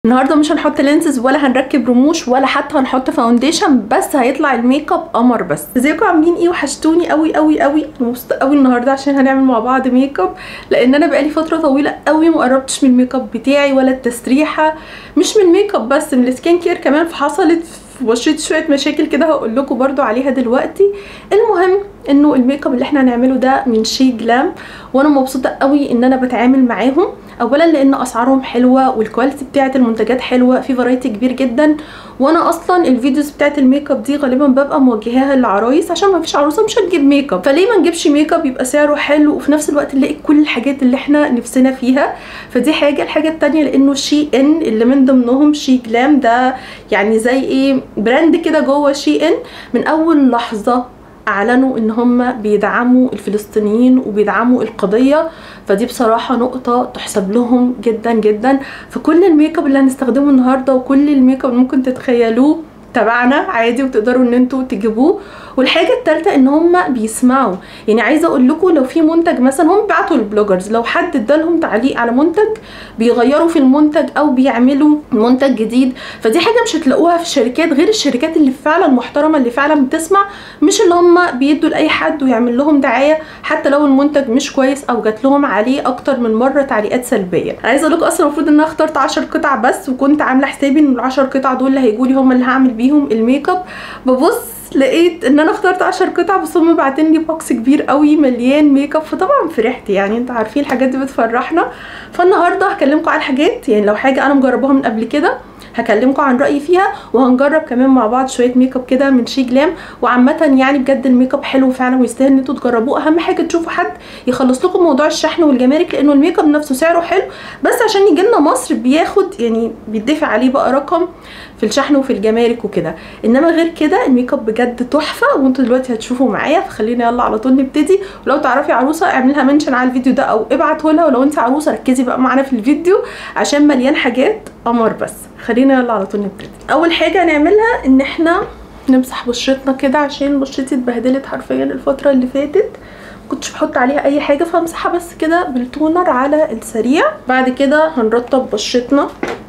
النهارده مش هنحط لينسز ولا هنركب رموش ولا حتى هنحط فاونديشن بس هيطلع الميك اب قمر بس ازيكم عاملين ايه وحشتوني قوي قوي قوي انا مبسوطه قوي النهارده عشان هنعمل مع بعض ميك اب لان انا بقالي فتره طويله قوي ما قربتش من الميك اب بتاعي ولا التسريحه مش من الميك اب بس من السكين كير كمان فحصلت في بشرتي شويه مشاكل كده هقول لكم برده عليها دلوقتي المهم انه الميك اب اللي احنا هنعمله ده من شي جلام وانا مبسوطه قوي ان انا بتعامل معاهم اولا لان اسعارهم حلوه والكواليتي بتاعه المنتجات حلوه في فرايتي كبير جدا وانا اصلا الفيديوز بتاعه الميك اب دي غالبا ببقى موجهاها للعرايس عشان ما فيش عروسه مش هتجيب ميك اب فليه ما نجيبش ميك اب يبقى سعره حلو وفي نفس الوقت نلاقي كل الحاجات اللي احنا نفسنا فيها فدي حاجه الحاجه التانية لانه شي ان اللي من ضمنهم شي جلام ده يعني زي ايه براند كده جوه شي ان من اول لحظه اعلنوا ان هم بيدعموا الفلسطينيين وبيدعموا القضيه فدي بصراحه نقطه تحسب لهم جدا جدا فكل الميك اب اللي هنستخدمه النهارده وكل الميك اب اللي ممكن تتخيلوه تبعنا عادي وتقدروا ان انتوا تجيبوه والحاجه الثالثه ان هم بيسمعوا يعني عايزه اقول لكم لو في منتج مثلا هم بيبعتوا البلوجرز لو حد ادالهم تعليق على منتج بيغيروا في المنتج او بيعملوا منتج جديد فدي حاجه مش هتلاقوها في الشركات غير الشركات اللي فعلا محترمه اللي فعلا بتسمع مش اللي هم بيدوا لاي حد ويعمل لهم دعايه حتى لو المنتج مش كويس او جات لهم عليه اكتر من مره تعليقات سلبيه عايزه اقول لكم اصلا المفروض ان انا اخترت 10 قطع بس وكنت عامله حسابي ان ال10 قطع دول اللي هيجوا لي هم اللي هعمل بيهم الميك اب ببص لقيت ان انا اخترت 10 قطع بس هم باعتين لي بوكس كبير قوي مليان ميك اب فطبعا فرحت يعني انتوا عارفين الحاجات دي بتفرحنا فالنهارده هكلمكم على الحاجات يعني لو حاجه انا مجرباها من قبل كده هكلمكم عن رايي فيها وهنجرب كمان مع بعض شويه ميك اب كده من شي جلام وعامه يعني بجد الميك اب حلو فعلا ويستاهل ان انتوا تجربوه اهم حاجه تشوفوا حد يخلص لكم موضوع الشحن والجمارك لانه الميك اب نفسه سعره حلو بس عشان يجي لنا مصر بياخد يعني بيدفع عليه بقى رقم في الشحن وفي الجمارك وكده انما غير كده الميك اب بجد تحفه وانتوا دلوقتي هتشوفوا معايا فخلينا يلا على طول نبتدي ولو تعرفي عروسه اعملها منشن على الفيديو ده او ابعته لها ولو انت عروسه ركزي بقى معانا في الفيديو عشان مليان حاجات قمر بس خلينا يلا على طول نبتدي اول حاجه هنعملها ان احنا نمسح بشرتنا كده عشان بشرتي اتبهدلت حرفيا الفتره اللي فاتت كنتش بحط عليها اي حاجه فامسحها بس كده بالتونر على السريع بعد كده هنرطب بشرتنا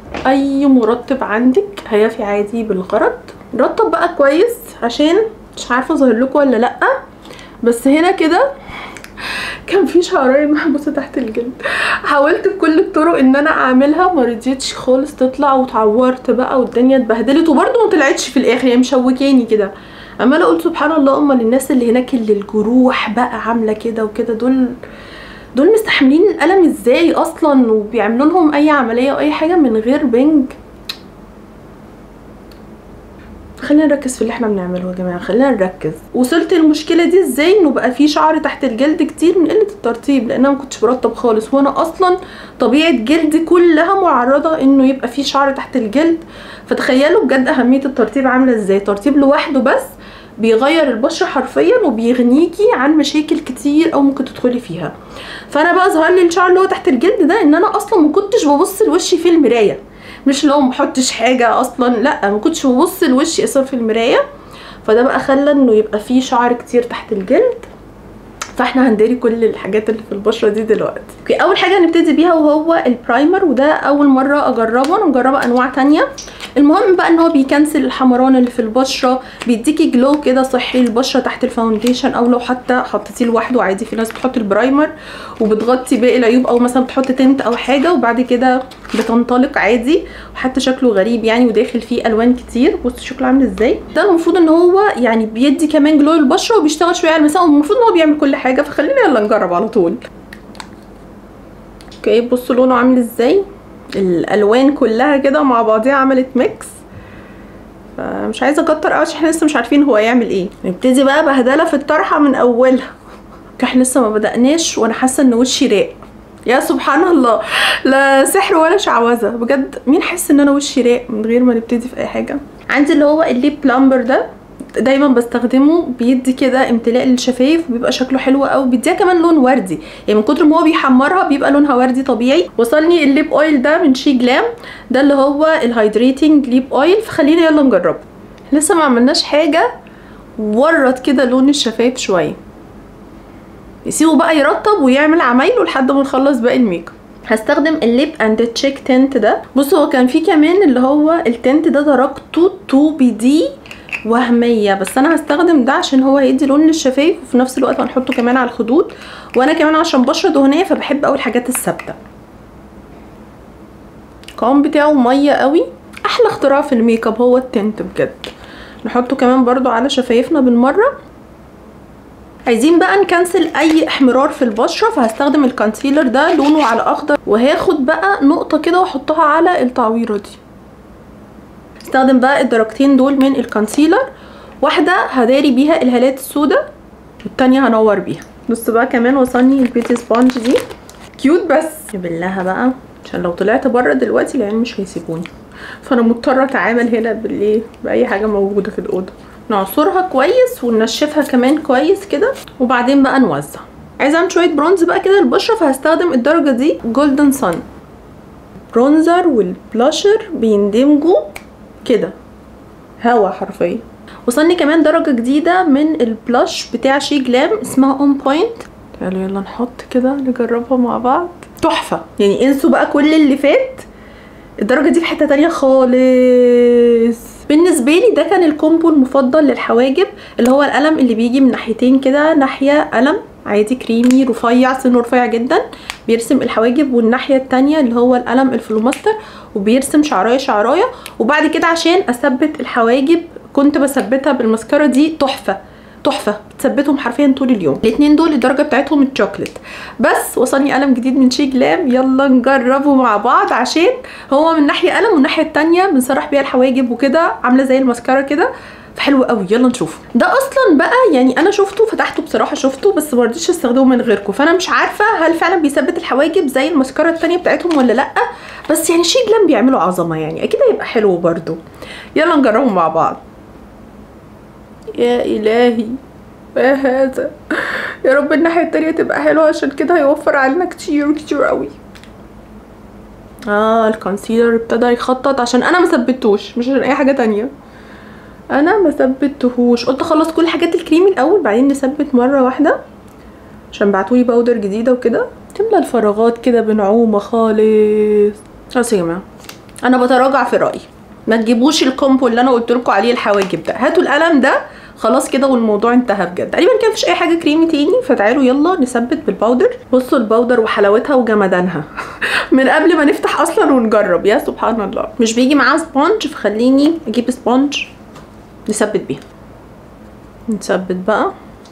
اي مرطب عندك هيفي عادي بالغرض نرطب بقى كويس عشان مش عارفه ظاهر لكم ولا لا بس هنا كده كان في شعرايه محبوسه تحت الجلد حاولت بكل الطرق ان انا اعملها ما رضيتش خالص تطلع واتعورت بقى والدنيا اتبهدلت وبرده ما طلعتش في الاخر هي مشوكاني كده عماله اقول سبحان الله امال الناس اللي هناك اللي الجروح بقى عامله كده وكده دول دول مستحملين الالم ازاي اصلا وبيعملوا لهم اي عمليه او اي حاجه من غير بنج خلينا نركز في اللي احنا بنعمله يا جماعه خلينا نركز وصلت المشكله دي ازاي انه بقى في شعر تحت الجلد كتير من قله الترطيب لان انا ما كنتش برطب خالص وانا اصلا طبيعه جلدي كلها معرضه انه يبقى في شعر تحت الجلد فتخيلوا بجد اهميه الترطيب عامله ازاي ترطيب لوحده بس بيغير البشره حرفيا وبيغنيكي عن مشاكل كتير او ممكن تدخلي فيها فانا بقى ظهر لي الشعر اللي هو تحت الجلد ده ان انا اصلا ما كنتش ببص لوشي في المرايه مش لو ما بحطش حاجه اصلا لا ما كنتش ببص لوشي اصلا في المرايه فده بقى خلى انه يبقى فيه شعر كتير تحت الجلد فاحنا هنداري كل الحاجات اللي في البشره دي دلوقتي اوكي اول حاجه هنبتدي بيها وهو البرايمر وده اول مره اجربه انا مجربه انواع تانية المهم بقى ان هو بيكنسل الحمران اللي في البشره بيديكي جلو كده صحي للبشره تحت الفاونديشن او لو حتى حطيتيه لوحده عادي في ناس بتحط البرايمر وبتغطي باقي العيوب او مثلا بتحط تنت او حاجه وبعد كده بتنطلق عادي وحتى شكله غريب يعني وداخل فيه الوان كتير بصوا شكله عامل ازاي ده المفروض ان هو يعني بيدي كمان جلو للبشره وبيشتغل شويه على المسام والمفروض ان هو بيعمل كل حاجه فخلينا يلا نجرب على طول اوكي بصوا لونه عامل ازاي الالوان كلها كده مع بعضيها عملت ميكس فمش عايزه اكتر قوي عشان احنا لسه مش عارفين هو هيعمل ايه نبتدي بقى بهدله في الطرحه من اولها احنا لسه ما بدأناش وانا حاسه ان وشي راق يا سبحان الله لا سحر ولا شعوذه بجد مين حس ان انا وشي راق من غير ما نبتدي في اي حاجه عندي اللي هو الليب بلامبر ده دايما بستخدمه بيدي كده امتلاء للشفايف وبيبقى شكله حلو قوي بيديها كمان لون وردي يعني من كتر ما هو بيحمرها بيبقى لونها وردي طبيعي وصلني الليب اويل ده من شي جلام ده اللي هو الهايدريتنج ليب اويل فخلينا يلا نجربه لسه ما عملناش حاجه ورط كده لون الشفايف شويه يسيبه بقى يرطب ويعمل عمايله لحد ما نخلص باقي الميك اب هستخدم الليب اند تشيك تنت ده بصوا هو كان في كمان اللي هو التنت ده درجته 2 بي دي وهميه بس انا هستخدم ده عشان هو هيدي لون للشفايف وفي نفس الوقت هنحطه كمان على الخدود وانا كمان عشان بشره دهنيه فبحب قوي الحاجات الثابته القوام بتاعه ميه قوي احلى اختراع في الميك اب هو التنت بجد نحطه كمان برضو على شفايفنا بالمره عايزين بقى نكنسل اي احمرار في البشره فهستخدم الكونسيلر ده لونه على اخضر وهاخد بقى نقطه كده واحطها على التعويره دي استخدم بقى الدرجتين دول من الكونسيلر واحده هداري بيها الهالات السوداء والتانية هنور بيها بص بقى كمان وصلني البيوتي سبونج دي كيوت بس جبلها بقى عشان لو طلعت بره دلوقتي العيال مش هيسيبوني فانا مضطره اتعامل هنا بالايه باي حاجه موجوده في الاوضه نعصرها كويس وننشفها كمان كويس كده وبعدين بقى نوزع عايزه اعمل شويه برونز بقى كده للبشره فهستخدم الدرجه دي جولدن سان برونزر والبلاشر بيندمجوا كده هوا حرفيا وصلني كمان درجه جديده من البلاش بتاع شي جلام اسمها اون بوينت تعالوا يلا نحط كده نجربها مع بعض تحفه يعني انسوا بقى كل اللي فات الدرجه دي في حته تانية خالص بالنسبه لي ده كان الكومبو المفضل للحواجب اللي هو القلم اللي بيجي من ناحيتين كده ناحيه قلم عادي كريمي رفيع سنه رفيع جدا بيرسم الحواجب والناحيه التانية اللي هو القلم الفلوماستر وبيرسم شعرايه شعرايه وبعد كده عشان اثبت الحواجب كنت بثبتها بالمسكره دي تحفه تحفه بتثبتهم حرفيا طول اليوم الاثنين دول الدرجه بتاعتهم الشوكليت بس وصلني قلم جديد من شي جلام يلا نجربه مع بعض عشان هو من ناحيه قلم والناحيه التانية بنسرح بيها الحواجب وكده عامله زي المسكره كده فحلو قوي يلا نشوفه ده اصلا بقى يعني انا شفته فتحته بصراحه شفته بس ما رضيتش استخدمه من غيركم فانا مش عارفه هل فعلا بيثبت الحواجب زي المسكره التانية بتاعتهم ولا لا بس يعني شي جلام بيعملوا عظمه يعني اكيد هيبقى حلو برده يلا نجربه مع بعض يا الهي ما هذا يا رب الناحيه التانية تبقى حلوه عشان كده هيوفر علينا كتير كتير قوي اه الكونسيلر ابتدى يخطط عشان انا ما ثبتوش مش عشان اي حاجه تانية انا ما ثبتهوش قلت اخلص كل حاجات الكريم الاول بعدين نثبت مره واحده عشان بعتولي باودر جديده وكده تملى الفراغات كده بنعومه خالص خلاص يا جماعه انا بتراجع في رايي ما تجيبوش الكومبو اللي انا قلت لكم عليه الحواجب ده هاتوا القلم ده خلاص كده والموضوع انتهى بجد تقريبا كده مفيش اي حاجه كريمي تاني فتعالوا يلا نثبت بالباودر بصوا الباودر وحلاوتها وجمدانها من قبل ما نفتح اصلا ونجرب يا سبحان الله مش بيجي معاه سبونج فخليني اجيب سبونج نثبت بيها نثبت بقى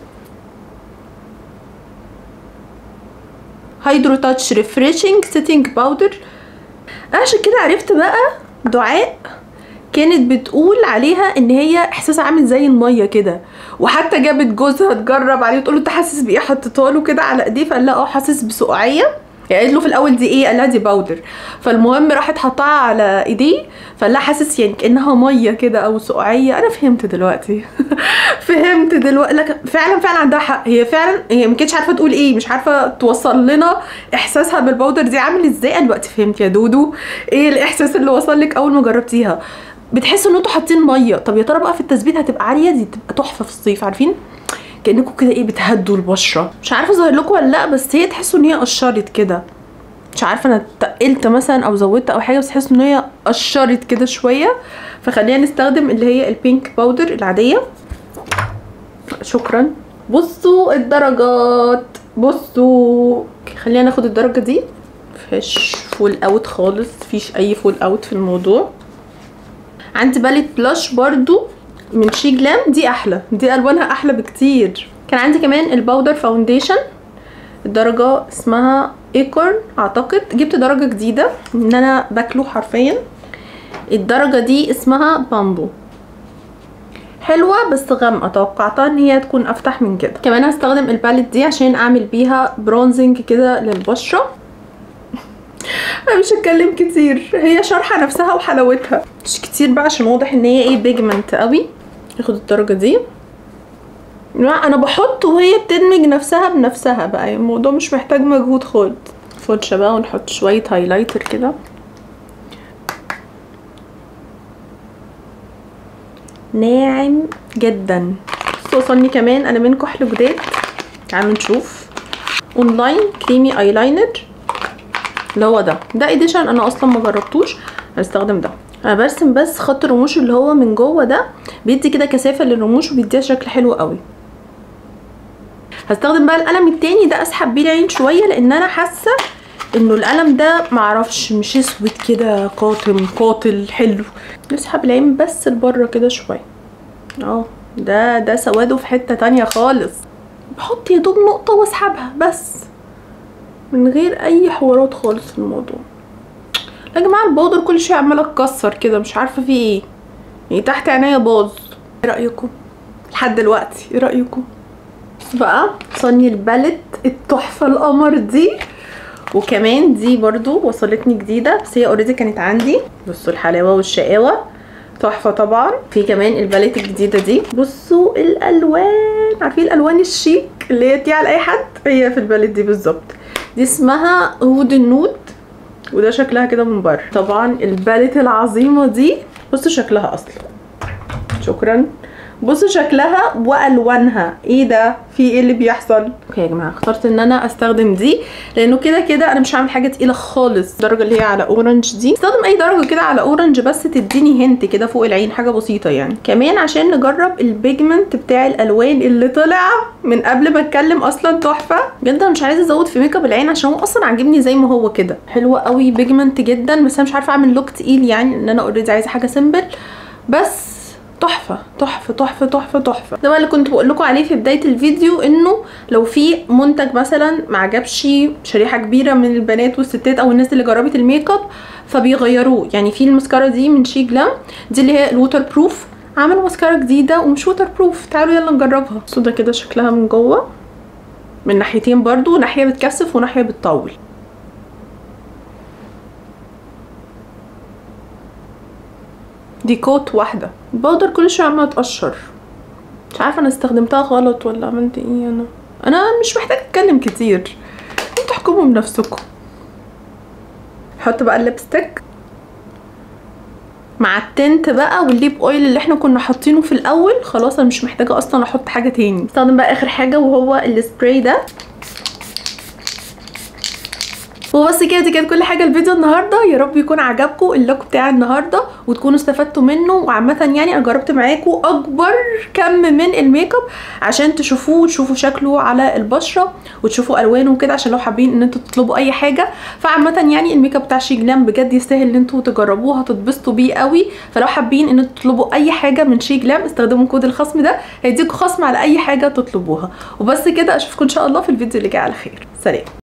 هيدرو تاتش ريفريشنج سيتنج باودر عشان كده عرفت بقى دعاء كانت بتقول عليها ان هي احساسها عامل زي الميه كده وحتى جابت جوزها تجرب عليه وتقول له انت حاسس بايه حطيتها له كده على ايديه فقال لها اه حاسس بسقعيه يعني قالت له في الاول دي ايه قال لها دي باودر فالمهم راحت حطها على ايديه فقال لها حاسس يعني كانها ميه كده او سقعيه انا فهمت دلوقتي فهمت دلوقتي لك فعلا فعلا عندها حق هي فعلا هي ما كانتش عارفه تقول ايه مش عارفه توصل لنا احساسها بالباودر دي عامل ازاي انا دلوقتي فهمت يا دودو ايه الاحساس اللي وصل لك اول ما جربتيها بتحس ان انتوا حاطين ميه طب يا ترى بقى في التثبيت هتبقى عاليه دي تبقى تحفه في الصيف عارفين كانكم كده ايه بتهدوا البشره مش عارفه ظاهر لكم ولا لا بس هي تحسوا ان هي قشرت كده مش عارفه انا تقلت مثلا او زودت او حاجه بس تحس ان هي قشرت كده شويه فخلينا نستخدم اللي هي البينك باودر العاديه شكرا بصوا الدرجات بصوا خلينا ناخد الدرجه دي مفيهاش فول اوت خالص مفيش اي فول اوت في الموضوع عندي باليت بلاش برضو من شي جلام دي احلى دي الوانها احلى بكتير كان عندي كمان الباودر فاونديشن الدرجه اسمها ايكورن اعتقد جبت درجه جديده ان انا باكله حرفيا الدرجه دي اسمها بامبو حلوه بس غامقه توقعتها ان هي تكون افتح من كده كمان هستخدم الباليت دي عشان اعمل بيها برونزنج كده للبشره انا مش هتكلم كتير هي شارحه نفسها وحلاوتها مش كتير بقى عشان واضح ان هي ايه بيجمنت قوي اخد الدرجه دي لا انا بحط وهي بتدمج نفسها بنفسها بقى يعني الموضوع مش محتاج مجهود خالص فرشه بقى ونحط شويه هايلايتر كده ناعم جدا بصوا وصلني كمان انا من كحل جداد تعالوا نشوف اونلاين كريمي ايلاينر اللي هو ده ده ايديشن انا اصلا ما جربتوش هستخدم ده انا برسم بس خط الرموش اللي هو من جوه ده بيدي كده كثافه للرموش وبيديها شكل حلو قوي هستخدم بقى القلم التاني ده اسحب بيه العين شويه لان انا حاسه انه القلم ده معرفش مش اسود كده قاتم قاتل حلو نسحب العين بس لبره كده شويه اه ده ده سواده في حته تانية خالص بحط يا دوب نقطه واسحبها بس من غير اي حوارات خالص في الموضوع يا جماعه البودر كل شويه عماله اتكسر كده مش عارفه في ايه يعني تحت عينيا باظ ايه رايكم لحد دلوقتي ايه رايكم بقى صني البالت التحفه القمر دي وكمان دي برضو وصلتني جديده بس هي اوريدي كانت عندي بصوا الحلاوه والشقاوه تحفه طبعا في كمان الباليت الجديده دي بصوا الالوان عارفين الالوان الشيك اللي هي تيجي على اي حد هي في الباليت دي بالظبط دي اسمها هود النود وده شكلها كده من بره طبعا الباليت العظيمه دي بصوا شكلها اصلا شكرا بصوا شكلها والوانها ايه ده في ايه اللي بيحصل اوكي يا جماعه اخترت ان انا استخدم دي لانه كده كده انا مش هعمل حاجه تقيله خالص الدرجه اللي هي على اورنج دي استخدم اي درجه كده على اورنج بس تديني هنت كده فوق العين حاجه بسيطه يعني كمان عشان نجرب البيجمنت بتاع الالوان اللي طلع من قبل ما اتكلم اصلا تحفه بجد انا مش عايزه ازود في ميك اب العين عشان هو اصلا عاجبني زي ما هو كده حلوه قوي بيجمنت جدا بس انا مش عارفه اعمل لوك تقيل يعني ان انا اوريدي عايزه حاجه سيمبل بس تحفه تحفه تحفه تحفه تحفه ده بقى اللي كنت بقول لكم عليه في بدايه الفيديو انه لو في منتج مثلا ما عجبش شريحه كبيره من البنات والستات او الناس اللي جربت الميك اب فبيغيروه يعني في المسكره دي من شي جلام دي اللي هي الووتر بروف عملوا مسكره جديده ومش ووتر بروف تعالوا يلا نجربها بصوا ده كده شكلها من جوه من ناحيتين برضو ناحيه بتكثف وناحيه بتطول دي كوت واحده البودر كل شويه عماله تقشر مش عارفه انا استخدمتها غلط ولا عملت ايه انا انا مش محتاجه اتكلم كتير انتوا احكموا بنفسكم حط بقى الليبستيك مع التنت بقى والليب اويل اللي احنا كنا حاطينه في الاول خلاص انا مش محتاجه اصلا احط حاجه تاني استخدم بقى اخر حاجه وهو السبراي ده وبس كده دي كانت كل حاجه الفيديو النهارده يا رب يكون عجبكم اللوك بتاع النهارده وتكونوا استفدتوا منه وعامه يعني انا جربت معاكم اكبر كم من الميك اب عشان تشوفوه وتشوفوا شكله على البشره وتشوفوا الوانه وكده عشان لو حابين ان انتوا تطلبوا اي حاجه فعامه يعني الميك اب بتاع شي جلام بجد يستاهل ان انتوا تجربوه هتتبسطوا بيه قوي فلو حابين ان انتوا تطلبوا اي حاجه من شي جلام استخدموا كود الخصم ده هيديكوا خصم على اي حاجه تطلبوها وبس كده اشوفكم ان شاء الله في الفيديو اللي جاي على خير سلام